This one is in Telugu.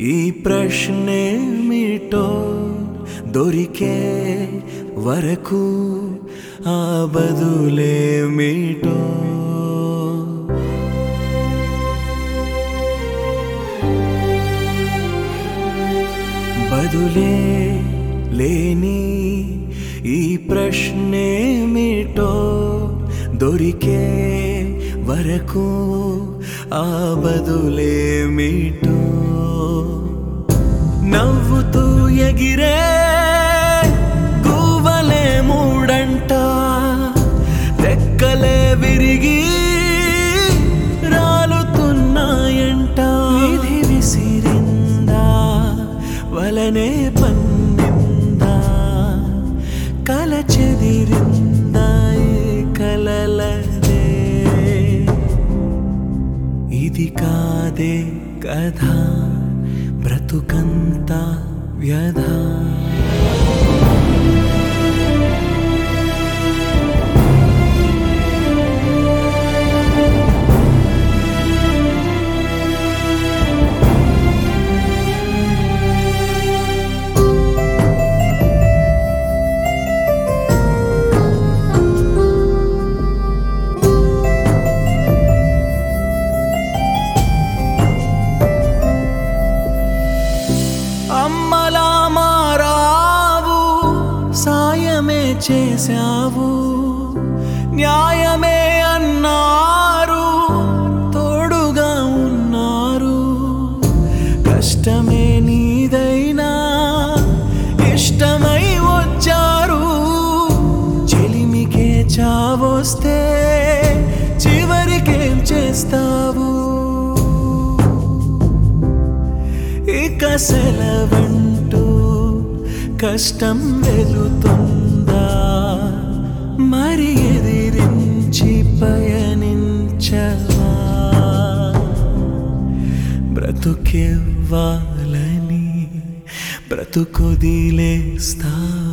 ఈ ప్రశ్నేమిటో దొరికే వరకు ఆ బదులేమిటో బదులే లేని ఈ ప్రశ్నేమిటో దొరికే వరకు ఆ బదులేమిటో నవ్వుతూ ఎగిరే గువ్వలే మూడంట రెక్కలే విరిగి రాలుతున్నాయంట విధి విసిరిందా వలనే పన్నిందా కల చెదిరిందా ఈ కలలదే ఇది కాదే కథ బ్రతుకంతా వ్యధ అమ్మలా మారావు సాయమే చేశావు న్యాయమే అన్నారు తోడుగా ఉన్నారు కష్టమే నీదైనా ఇష్టమై వచ్చారు చెలిమికే చావొస్తే చివరికేం చేస్తావు ఇక సెలవంటూ కష్టం వెలుతుందా మరి ఎదిరించి పయనించవా బ్రతుకెవ్వాలని బ్రతుకొదిలేస్తావా